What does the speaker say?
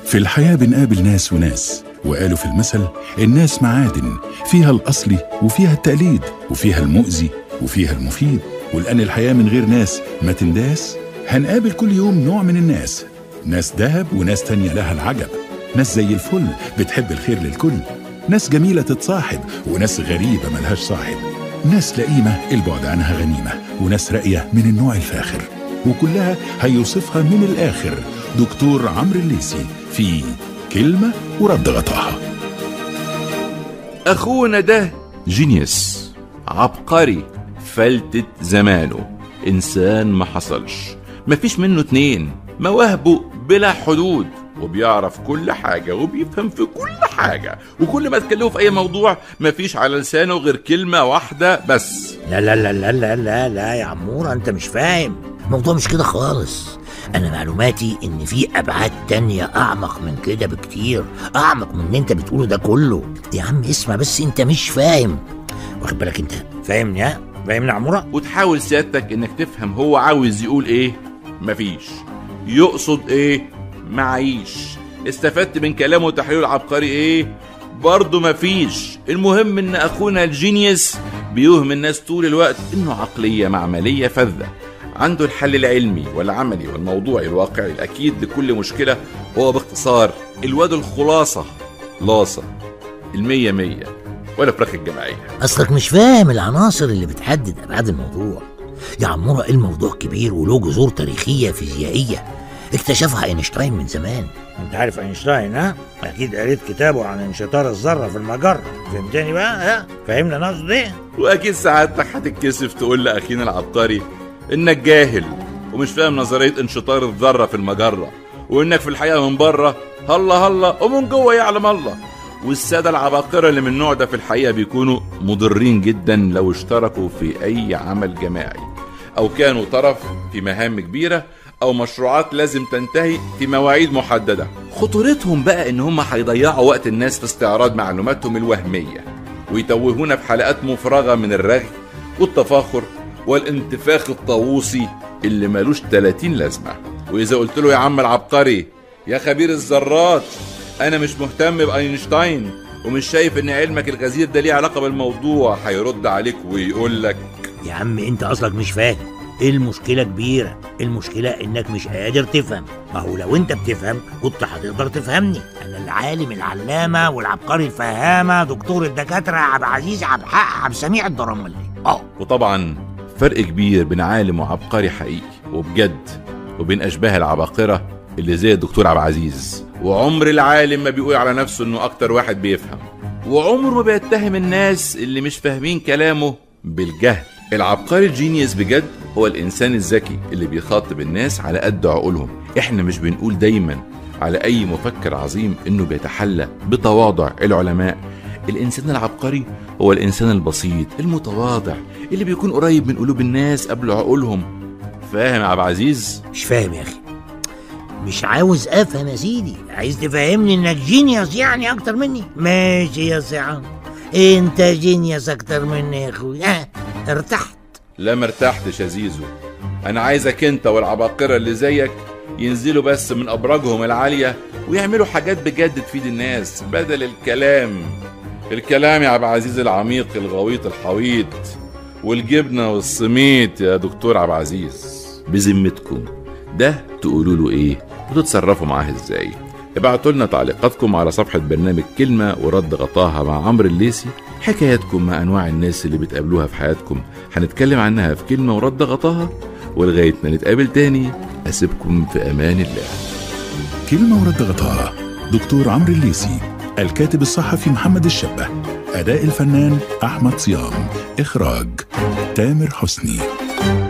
في الحياة بنقابل ناس وناس وقالوا في المثل الناس معادن فيها الأصلي وفيها التقليد وفيها المؤذي وفيها المفيد ولأن الحياة من غير ناس ما تنداس هنقابل كل يوم نوع من الناس ناس دهب وناس تانية لها العجب ناس زي الفل بتحب الخير للكل ناس جميلة تتصاحب وناس غريبة ملهاش صاحب ناس لئيمة البعد عنها غنيمة وناس راقية من النوع الفاخر وكلها هيوصفها من الآخر دكتور عمرو الليسي في كلمة ورد غطاها أخونا ده جينيوس عبقري فلتة زمانه إنسان ما حصلش مفيش منه اتنين مواهبه بلا حدود وبيعرف كل حاجة وبيفهم في كل حاجة وكل ما تكلمه في أي موضوع مفيش على لسانه غير كلمة واحدة بس لا لا لا لا لا لا لا يا عمورة انت مش فاهم الموضوع مش كده خالص انا معلوماتي ان في ابعاد تانية اعمق من كده بكتير اعمق من اللي انت بتقوله ده كله يا عم اسمع بس انت مش فاهم واخد بالك انت فاهمني ها فاهمني يا عمورة وتحاول سيادتك إنك تفهم هو عاوز يقول إيه مفيش يقصد إيه معيش استفدت من كلامه وتحليله العبقري إيه برضه مفيش المهم إن أخونا الجينيوس بيوهم الناس طول الوقت إنه عقلية معملية فذة عنده الحل العلمي والعملي والموضوعي الواقعي الأكيد لكل مشكلة هو باختصار الواد الخلاصة لاصة المية مية ولا فراخ الجماعية اصلك مش فاهم العناصر اللي بتحدد ابعاد الموضوع يا عمورة الموضوع كبير وله جذور تاريخية فيزيائية اكتشفها اينشتاين من زمان انت عارف اينشتاين ها اكيد قريت كتابه عن انشطار الذره في المجره فهمتني بقى ها فهمنا انا قصدي ايه واكيد سعادتك هتتكسف تقول لاخينا العبقري انك جاهل ومش فاهم نظريه انشطار الذره في المجره وانك في الحقيقه من بره هلا هلا ومن جوه يعلم الله والساده العباقره اللي من النوع ده في الحقيقه بيكونوا مضرين جدا لو اشتركوا في اي عمل جماعي او كانوا طرف في مهام كبيره او مشروعات لازم تنتهي في مواعيد محدده خطورتهم بقى ان هم هيضيعوا وقت الناس في استعراض معلوماتهم الوهميه ويتوهونا في حلقات مفرغه من الرغي والتفاخر والانتفاخ الطاووسي اللي ملوش 30 لازمه واذا قلت له يا عم العبقري يا خبير الذرات انا مش مهتم باينشتاين ومش شايف ان علمك الغزير ده ليه علاقه بالموضوع هيرد عليك ويقول لك يا عم انت اصلك مش فاهم المشكلة كبيرة المشكلة انك مش قادر تفهم ما هو لو انت بتفهم كنت هتقدر تفهمني انا العالم العلامة والعبقري الفهامة دكتور الدكاترة عبد العزيز عبد الحق عبد السميع الدرملي اه وطبعا فرق كبير بين عالم وعبقري حقيقي وبجد وبين اشباه العباقره اللي زي الدكتور عبد العزيز وعمر العالم ما بيقول على نفسه انه اكتر واحد بيفهم وعمره ما بيتهم الناس اللي مش فاهمين كلامه بالجهل العبقري الجينيوس بجد هو الانسان الذكي اللي بيخاطب الناس على قد عقولهم احنا مش بنقول دايما على اي مفكر عظيم انه بيتحلى بتواضع العلماء الانسان العبقري هو الانسان البسيط المتواضع اللي بيكون قريب من قلوب الناس قبل عقولهم فاهم يا عبد العزيز مش فاهم يا اخي مش عاوز افهم يا سيدي عايز تفهمني انك جينيوس يعني اكتر مني ماشي يا سي عمرو انت جينيوس اكتر مني يا اخوي اه ارتحت لا مرتحتش يا زيزو انا عايزك انت والعباقرة اللي زيك ينزلوا بس من ابراجهم العالية ويعملوا حاجات بجد تفيد الناس بدل الكلام الكلام يا عبد العزيز العميق الغويط الحويط والجبنة والسميت يا دكتور عبد العزيز بذمتكم ده تقولوا له ايه وتتصرفوا معاه ازاي ابعتوا لنا تعليقاتكم على صفحة برنامج كلمة ورد غطاها مع عمرو الليسي حكاياتكم مع أنواع الناس اللي بتقابلوها في حياتكم هنتكلم عنها في كلمة ورد غطاها ولغاية ما نتقابل تاني أسيبكم في أمان الله كلمة ورد غطاها دكتور عمرو الليسي الكاتب الصحفي محمد الشبه أداء الفنان أحمد صيام إخراج تامر حسني